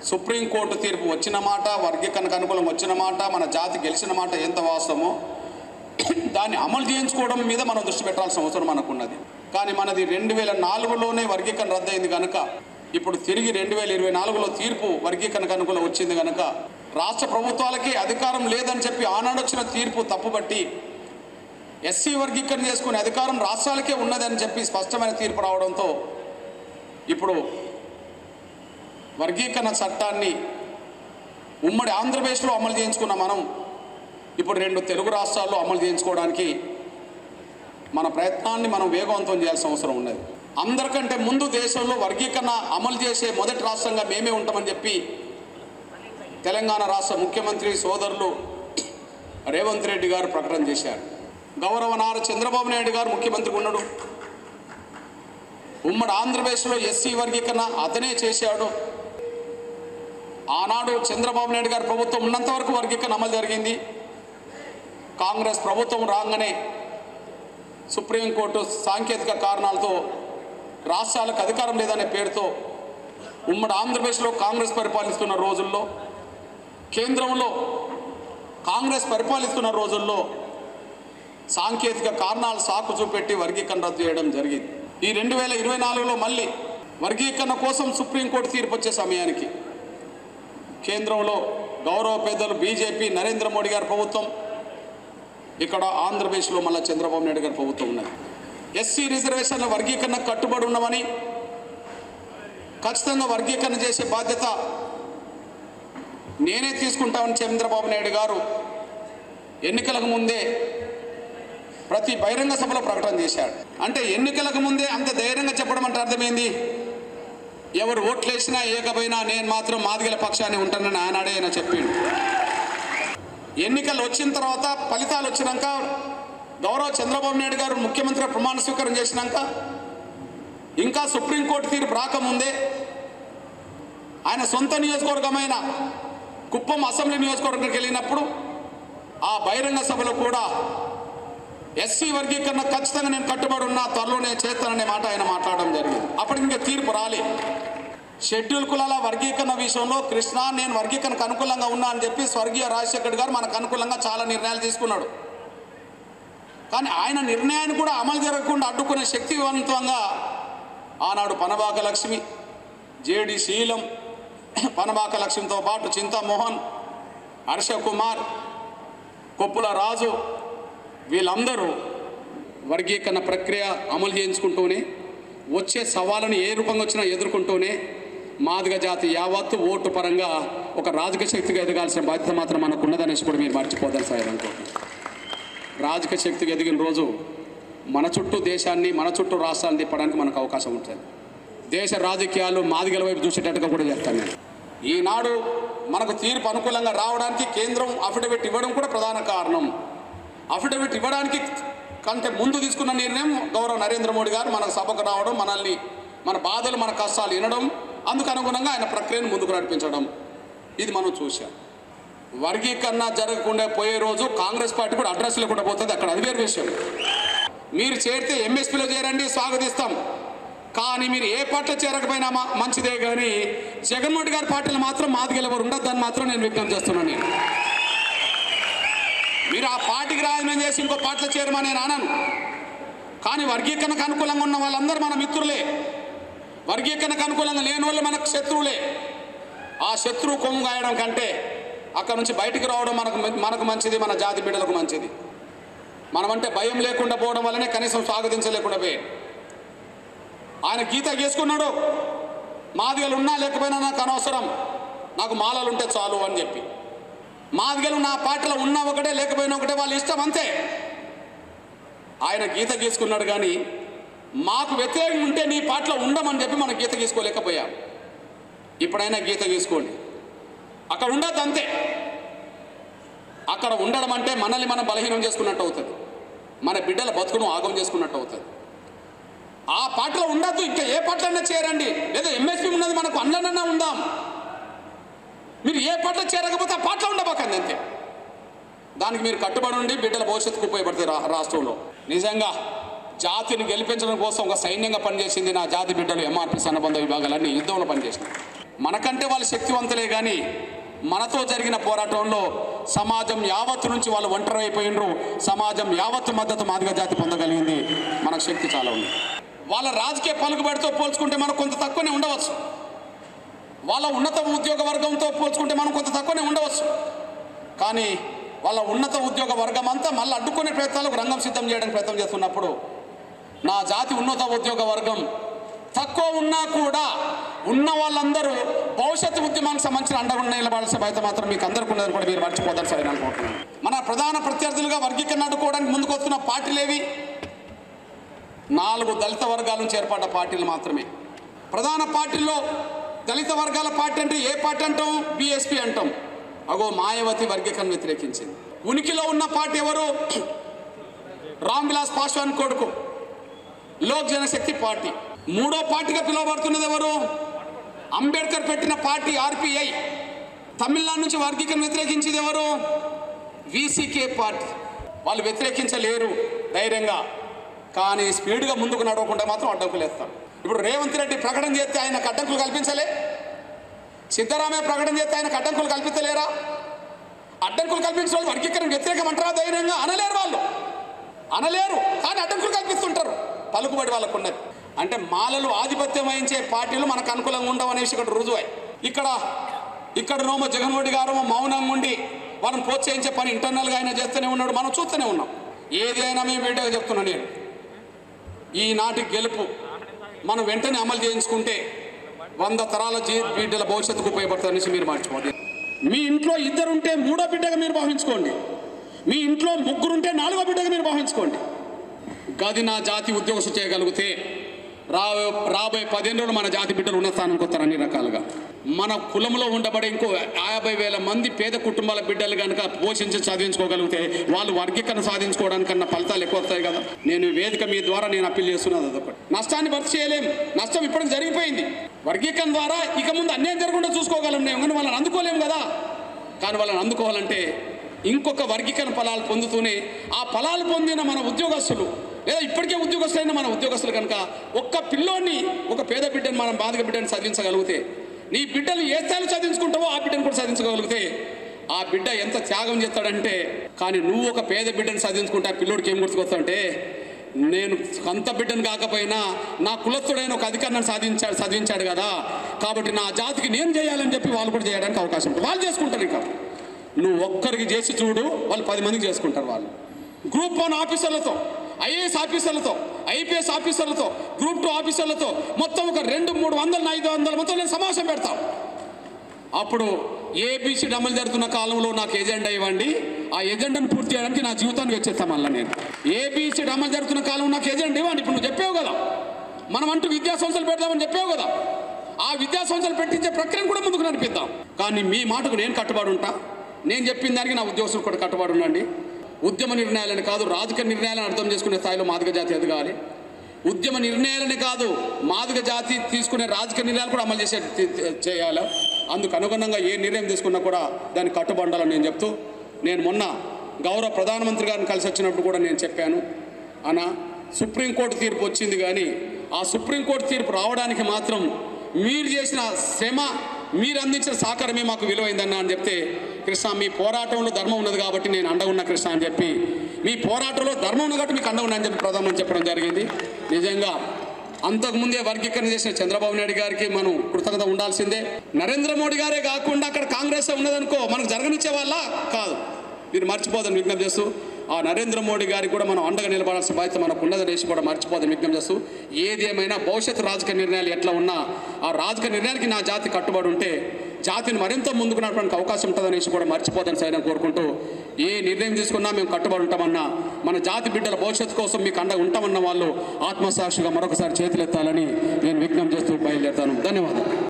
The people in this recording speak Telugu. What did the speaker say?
సుప్రీంకోర్టు తీర్పు వచ్చిన మాట వర్గీకరణకు అనుకూలం వచ్చిన మాట మన జాతి గెలిచిన మాట ఎంత వాస్తవమో దాన్ని అమలు చేయించుకోవడం మీద మనం దృష్టి పెట్టాల్సిన అవసరం మనకున్నది కానీ మనది రెండు వేల నాలుగులోనే వర్గీకరణ రద్దయింది కనుక ఇప్పుడు తిరిగి రెండు వేల ఇరవై నాలుగులో తీర్పు వర్గీకరణకు అనుకూలం వచ్చింది కనుక రాష్ట్ర ప్రభుత్వాలకి అధికారం లేదని చెప్పి ఆనాడు వచ్చిన తీర్పు తప్పుబట్టి ఎస్సీ వర్గీకరణ చేసుకునే అధికారం రాష్ట్రాలకే ఉన్నదని చెప్పి స్పష్టమైన తీర్పు రావడంతో ఇప్పుడు వర్గీకరణ చట్టాన్ని ఉమ్మడి ఆంధ్రప్రదేశ్లో అమలు చేయించుకున్న మనం ఇప్పుడు రెండు తెలుగు రాష్ట్రాల్లో అమలు చేయించుకోవడానికి మన ప్రయత్నాన్ని మనం వేగవంతం చేయాల్సిన అవసరం ఉన్నది అందరికంటే ముందు దేశంలో వర్గీకరణ అమలు చేసే మొదటి రాష్ట్రంగా మేమే ఉంటామని చెప్పి తెలంగాణ రాష్ట్ర ముఖ్యమంత్రి సోదరులు రేవంత్ రెడ్డి గారు ప్రకటన చేశారు గౌరవ నారా చంద్రబాబు నాయుడు గారు ముఖ్యమంత్రి ఉన్నాడు ఉమ్మడి ఆంధ్రప్రదేశ్లో ఎస్సీ వర్గీకరణ అతనే చేశాడు ఆనాడు చంద్రబాబు నాయుడు గారి ప్రభుత్వం ఉన్నంత వరకు వర్గీకరణ అమలు జరిగింది కాంగ్రెస్ ప్రభుత్వం రాగానే సుప్రీంకోర్టు సాంకేతిక కారణాలతో రాష్ట్రాలకు అధికారం లేదనే పేరుతో ఉమ్మడి ఆంధ్రప్రదేశ్లో కాంగ్రెస్ పరిపాలిస్తున్న రోజుల్లో కేంద్రంలో కాంగ్రెస్ పరిపాలిస్తున్న రోజుల్లో సాంకేతిక కారణాలు సాకు చూపెట్టి వర్గీకరణ రద్దు చేయడం జరిగింది ఈ రెండు వేల ఇరవై నాలుగులో మళ్ళీ వర్గీకరణ కోసం సుప్రీంకోర్టు తీర్పు వచ్చే సమయానికి కేంద్రంలో గౌరవ పెద్దలు బీజేపీ నరేంద్ర మోడీ గారి ప్రభుత్వం ఇక్కడ ఆంధ్రప్రదేశ్లో మళ్ళీ చంద్రబాబు నాయుడు గారి ప్రభుత్వం ఉన్నది ఎస్సీ రిజర్వేషన్ల వర్గీకరణ కట్టుబడి ఉన్నామని ఖచ్చితంగా వర్గీకరణ చేసే బాధ్యత నేనే తీసుకుంటామని చంద్రబాబు నాయుడు గారు ఎన్నికలకు ముందే ప్రతి బహిరంగ సభలో ప్రకటన చేశాడు అంటే ఎన్నికలకు ముందే అంత ధైర్యంగా చెప్పడం అంటే అర్థమైంది ఎవరు ఓట్లేసినా ఏకపోయినా నేను మాత్రం మాదిగల పక్షాన్ని ఉంటానని ఆనాడే ఆయన చెప్పిండు ఎన్నికలు వచ్చిన తర్వాత ఫలితాలు వచ్చినాక గౌరవ చంద్రబాబు నాయుడు గారు ముఖ్యమంత్రి ప్రమాణ స్వీకారం చేసినాక ఇంకా సుప్రీంకోర్టు తీర్పు రాకముందే ఆయన సొంత నియోజకవర్గమైన కుప్పం అసెంబ్లీ నియోజకవర్గానికి వెళ్ళినప్పుడు ఆ బహిరంగ సభలో కూడా ఎస్సీ వర్గీకరణ ఖచ్చితంగా నేను కట్టుబడి ఉన్నా త్వరలోనే చేస్తాననే మాట ఆయన మాట్లాడడం జరిగింది అప్పటికి ఇంకా తీర్పు రాలే షెడ్యూల్ కులాల వర్గీకరణ విషయంలో కృష్ణ నేను వర్గీకరణకు అనుకూలంగా ఉన్నా అని చెప్పి స్వర్గీయ రాజశేఖర్ గారు మనకు అనుకూలంగా చాలా నిర్ణయాలు తీసుకున్నాడు కానీ ఆయన నిర్ణయాన్ని కూడా అమలు జరగకుండా అడ్డుకునే శక్తివంతంగా ఆనాడు పనబాక లక్ష్మి జేడి శీలం పనబాక లక్ష్మితో పాటు చింతామోహన్ హర్ష కుమార్ కొప్పుల రాజు వీళ్ళందరూ వర్గీకరణ ప్రక్రియ అమలు చేయించుకుంటూనే వచ్చే సవాళ్ళను ఏ రూపంగా వచ్చినా ఎదుర్కొంటూనే మాదిగ జాతి యావత్తు ఓటు పరంగా ఒక రాజకీయ శక్తిగా ఎదగాల్సిన బాధ్యత మాత్రం మనకు ఉన్నదనేసి కూడా మీరు మర్చిపోతారు సార్ అనుకుంటున్నాను రాజకీయ శక్తిగా ఎదిగిన రోజు మన చుట్టూ దేశాన్ని మన చుట్టూ రాష్ట్రాన్ని తిప్పడానికి మనకు అవకాశం ఉంటుంది దేశ రాజకీయాలు మాదిగల వైపు చూసేటట్టుగా కూడా చెప్తాను నేను ఈనాడు మనకు తీర్పు అనుకూలంగా రావడానికి కేంద్రం అఫిడవిట్ ఇవ్వడం కూడా ప్రధాన కారణం అఫిడవిట్ ఇవ్వడానికి కంటే ముందు తీసుకున్న నిర్ణయం గౌరవ నరేంద్ర మోడీ గారు మనకు సభకు రావడం మనల్ని మన బాధలు మన కష్టాలు వినడం అందుకు అనుగుణంగా ఆయన ప్రక్రియను ముందుకు నడిపించడం ఇది మనం చూసాం వర్గీకరణ జరగకుండా పోయే రోజు కాంగ్రెస్ పార్టీ కూడా అడ్రస్ లేకుండా పోతుంది అక్కడ అది వేరే విషయం మీరు చేరితే ఎంఎస్పీలో చేరండి స్వాగతిస్తాం కానీ మీరు ఏ పార్టీలో చేరకపోయినా మా- మంచిదే కానీ జగన్మోహన్ గారి పార్టీలు మాత్రం మాదిగలు ఎవరు ఉండొద్దని మాత్రం నేను విజ్ఞప్తి చేస్తున్నాను నేను మీరు ఆ పార్టీకి రాజీనామా చేసి ఇంకో పార్టీలో చేరమని నేను అనను కానీ వర్గీకరణకు అనుకూలంగా ఉన్న వాళ్ళందరూ మన మిత్రులే వర్గీకరణకు అనుకూలంగా లేని వాళ్ళు మనకు శత్రువులే ఆ శత్రువు కొమ్ము గాయడం కంటే అక్కడ నుంచి బయటికి రావడం మనకు మనకు మంచిది మన జాతి బిడ్డలకు మంచిది మనమంటే భయం లేకుండా పోవడం వల్లనే కనీసం స్వాగతించలేకుండా పోయి ఆయన గీత గీసుకున్నాడు మాదిగలు ఉన్నా లేకపోయినా నాకు అనవసరం నాకు మాలలు ఉంటే చాలు అని చెప్పి మాదిగలు నా పార్టీలో ఉన్నా ఒకటే లేకపోయినా ఒకటే వాళ్ళ ఇష్టం అంతే ఆయన గీత గీసుకున్నాడు కానీ మాకు వ్యతిరేకం ఉంటే నీ పార్టీలో ఉండమని చెప్పి మనం గీత గీసుకోలేకపోయాం ఇప్పుడైనా గీత గీసుకోండి అక్కడ ఉండద్దు అంతే అక్కడ ఉండడం అంటే మనల్ని మనం బలహీనం చేసుకున్నట్టు అవుతుంది మన బిడ్డల బతుకును ఆగం చేసుకున్నట్టు అవుతుంది ఆ పాటలో ఉండద్దు ఇంకా ఏ పాటలన్నా చేరండి లేదా ఎంఎస్పీ ఉన్నది మనకు అందులోనన్నా ఉందాం మీరు ఏ పాటలో చేరకపోతే ఆ పాటలో ఉండబోకండి అంతే దానికి మీరు కట్టుబడి ఉండి బిడ్డల భవిష్యత్తుకు ఉపయోగపడుతుంది రా రాష్ట్రంలో నిజంగా జాతిని గెలిపించడం కోసం ఒక సైన్యంగా పనిచేసింది నా జాతి బిడ్డలు ఎంఆర్పి సన్నబంధ విభాగాలన్నీ యుద్ధంలో పనిచేసినాయి మనకంటే వాళ్ళు శక్తివంతులే కానీ మనతో జరిగిన పోరాటంలో సమాజం యావత్తు నుంచి వాళ్ళు ఒంటరి అయిపోయినరు సమాజం యావత్తు మద్దతు మాదిగ జాతి పొందగలిగింది మనకు శక్తి చాలా ఉంది వాళ్ళ రాజకీయ పలుకుబడితో పోల్చుకుంటే మనం కొంత తక్కువనే ఉండవచ్చు వాళ్ళ ఉన్నత ఉద్యోగ వర్గంతో పోల్చుకుంటే మనం కొంత తక్కువనే ఉండవచ్చు కానీ వాళ్ళ ఉన్నత ఉద్యోగ వర్గం అంతా మళ్ళీ అడ్డుకునే ప్రయత్నాలకు రంగం సిద్ధం చేయడానికి ప్రయత్నం చేస్తున్నప్పుడు నా జాతి ఉన్నత ఉద్యోగ వర్గం తక్కువ ఉన్నా కూడా ఉన్న వాళ్ళందరూ భవిష్యత్తు ఉద్యమానికి సంబంధించిన అండగుండ నిలబడాల్సిన బాధ్యత మాత్రం మీకు అందరికీ ఉన్నదని కూడా మీరు మర్చిపోదని సరే అనుకుంటున్నాను మన ప్రధాన ప్రత్యర్థులుగా వర్గీకరణ అడ్డుకోవడానికి ముందుకు వస్తున్న పార్టీలేవి నాలుగు దళిత వర్గాల నుంచి ఏర్పడ్డ పార్టీలు మాత్రమే ప్రధాన పార్టీల్లో దళిత వర్గాల పార్టీ అంటే ఏ పార్టీ అంటాం బీఎస్పీ అంటాం అగో మాయావతి వర్గీకరణ వ్యతిరేకించింది ఉనికిలో ఉన్న పార్టీ ఎవరు రామ్ విలాస్ పాస్వాన్ కొడుకు లోక్ జనశక్తి పార్టీ మూడో పార్టీగా పిలువబడుతున్నది ఎవరు అంబేద్కర్ పెట్టిన పార్టీ ఆర్పిఐ తమిళనాడు నుంచి వర్గీకరణ వ్యతిరేకించేది ఎవరు వీసీకే పార్టీ వాళ్ళు వ్యతిరేకించలేరు ధైర్యంగా కానీ స్పీడ్గా ముందుకు నడవకుండా మాత్రం అడ్డంకులు వేస్తారు ఇప్పుడు రేవంత్ రెడ్డి ప్రకటన చేస్తే ఆయనకు అడ్డంకులు కల్పించలే సిద్ధరామయ్య ప్రకటన చేస్తే ఆయనకు అడ్డంకులు కల్పించలేరా అడ్డంకులు కల్పించిన వాళ్ళు వర్గీకరణ వ్యతిరేకం అంటారా ధైర్యంగా అనలేరు వాళ్ళు అనలేరు కానీ అడ్డంకులు కల్పిస్తుంటారు పలుకుబడి వాళ్ళకు ఉన్నది అంటే మాలలు ఆధిపత్యం వహించే పార్టీలు మనకు అనుకూలంగా ఉండవు అనేసి ఇక్కడ రుజువై ఇక్కడ ఇక్కడ నోమో జగన్మోహన్ గారు మౌనంగా ఉండి వాళ్ళని ప్రోత్సహించే పని ఇంటర్నల్గా ఆయన చేస్తూనే ఉన్నాడు మనం చూస్తూనే ఉన్నాం ఏది అయినా మేము బిడ్డగా చెప్తున్నా నేను ఈనాటి గెలుపు మనం వెంటనే అమలు చేయించుకుంటే వంద తరాల జీ బిడ్డల భవిష్యత్తుకు ఉపయోగపడుతుంది అనేసి మీరు మర్చిపోండి మీ ఇంట్లో ఇద్దరుంటే మూడో బిడ్డగా మీరు భావించుకోండి మీ ఇంట్లో ముగ్గురుంటే నాలుగో బిడ్డగా మీరు భావించుకోండి గది నా జాతి ఉద్యోగస్తు చేయగలిగితే రాబోయే రాబోయే పదిహేను రోజులు మన జాతి బిడ్డలు ఉన్న స్థానానికి వస్తారు అన్ని రకాలుగా మన కులంలో ఉండబడే ఇంకో యాభై వేల మంది పేద కుటుంబాల బిడ్డలు కనుక పోషించి చదివించుకోగలిగితే వాళ్ళు వర్గీకరణ సాధించుకోవడానికన్నా ఫలితాలు ఎక్కువ వస్తాయి కదా నేను ఈ వేదిక మీ ద్వారా నేను అప్పీల్ చేస్తున్నది అదొకటి నష్టాన్ని భర్తీ చేయలేం నష్టం ఇప్పటికి జరిగిపోయింది వర్గీకరణ ద్వారా ఇక ముందు అన్యాయం జరగకుండా చూసుకోగలం నేను కానీ వాళ్ళని అందుకోలేము కదా కానీ వాళ్ళని అందుకోవాలంటే ఇంకొక వర్గీకరణ ఫలాలు పొందుతూనే ఆ ఫలాలు పొందిన మన ఉద్యోగస్తులు లేదా ఇప్పటికే ఉద్యోగస్తులైన మన ఉద్యోగస్తులు కనుక ఒక్క పిల్లోని ఒక పేద బిడ్డని మనం బాధక బిడ్డని చదివించగలిగితే నీ బిడ్డలు ఏ స్థాయిలో చదివించుకుంటావో ఆ బిడ్డను కూడా చదివించగలిగితే ఆ బిడ్డ ఎంత త్యాగం చేస్తాడంటే కానీ నువ్వు ఒక పేద బిడ్డను చదివించుకుంటే ఆ పిల్లోడికి ఏం గుర్తుకొస్తావంటే నేను సొంత బిడ్డను కాకపోయినా నా కులస్తుడైన ఒక అధికారిని సాధించాడు చదివించాడు కదా కాబట్టి నా జాతికి నేను చేయాలని చెప్పి వాళ్ళు కూడా చేయడానికి అవకాశం ఉంటుంది వాళ్ళు చేసుకుంటారు ఇంకా నువ్వు ఒక్కరికి చేసి చూడు వాళ్ళు పది మందికి చేసుకుంటారు వాళ్ళు గ్రూప్ వన్ ఆఫీసర్లతో ఐఏఎస్ ఆఫీసర్లతో ఐపీఎస్ ఆఫీసర్లతో గ్రూప్ టూ ఆఫీసర్లతో మొత్తం ఒక రెండు మూడు వందల ఐదు వందల మొత్తం నేను సమావేశం పెడతాం అప్పుడు ఏబీసీ అమలు జరుగుతున్న కాలంలో నాకు ఎజెండా ఇవ్వండి ఆ ఎజెండాను పూర్తి చేయడానికి నా జీవితాన్ని వెచ్చేస్తాం మళ్ళీ నేను ఏబీసీ అమలు జరుగుతున్న కాలంలో నాకు ఎజెండా ఇవ్వండి ఇప్పుడు నువ్వు చెప్పావు కదా మనం అంటూ విద్యా సంస్థలు పెడదామని చెప్పావు కదా ఆ విద్యా సంస్థలు పెట్టించే ప్రక్రియను కూడా ముందుకు నడిపిద్దాం కానీ మీ మాటకు నేను కట్టుబడి ఉంటా నేను చెప్పిన దానికి నా ఉద్యోగస్తులు కూడా కట్టుబడి ఉండండి ఉద్యమ నిర్ణయాలని కాదు రాజకీయ నిర్ణయాలను అర్థం చేసుకునే స్థాయిలో మాదిగ జాతి ఎదగాలి ఉద్యమ నిర్ణయాలని కాదు మాదిగ జాతి తీసుకునే రాజకీయ నిర్ణయాలు కూడా అమలు చేసే చేయాలి అందుకు అనుగుణంగా ఏ నిర్ణయం తీసుకున్నా కూడా దానికి కట్టుబడాలని నేను చెప్తూ నేను మొన్న గౌరవ ప్రధానమంత్రి గారిని కలిసి వచ్చినప్పుడు కూడా నేను చెప్పాను అన్న సుప్రీంకోర్టు తీర్పు వచ్చింది కానీ ఆ సుప్రీంకోర్టు తీర్పు రావడానికి మాత్రం మీరు చేసిన శ్రమ మీరు అందించిన సహకారమే మాకు విలువైందన్న అని చెప్తే కృష్ణ మీ పోరాటంలో ధర్మం ఉన్నది కాబట్టి నేను అండగా ఉన్నా కృష్ణ అని చెప్పి మీ పోరాటంలో ధర్మం ఉన్నది కాబట్టి మీకు అండగా ఉన్నా అని చెప్పి ప్రధానమంత్రి చెప్పడం జరిగింది నిజంగా అంతకుముందే వర్గీకరణ చేసిన చంద్రబాబు నాయుడు గారికి మనం కృతజ్ఞత ఉండాల్సిందే నరేంద్ర మోడీ గారే కాకుండా అక్కడ కాంగ్రెస్ ఉన్నదనుకో మనకు జరగనిచ్చే వాళ్ళ కాదు మీరు మర్చిపోదని విజ్ఞప్తి చేస్తూ ఆ నరేంద్ర మోడీ గారికి కూడా మనం అండగా నిలబడాల్సిన బాధ్యత మనకు ఉన్నదనేసి కూడా మర్చిపోదని విజ్ఞప్తి చేస్తూ ఏది ఏమైనా భవిష్యత్తు రాజకీయ నిర్ణయాలు ఎట్లా ఉన్నా ఆ రాజకీయ నిర్ణయానికి నా జాతి కట్టుబడి ఉంటే జాతిని మరింత ముందుకు నడపడానికి అవకాశం ఉంటుందనేసి కూడా మర్చిపోదని సైనా కోరుకుంటూ ఏ నిర్ణయం తీసుకున్నా మేము కట్టుబడి ఉంటామన్నా మన జాతి బిడ్డల భవిష్యత్తు కోసం మీకు అండగా ఉంటామన్న వాళ్ళు ఆత్మసాక్షిగా మరొకసారి చేతులెత్తాలని నేను విజ్ఞప్తి చేస్తూ బయలుదేరుతాను ధన్యవాదాలు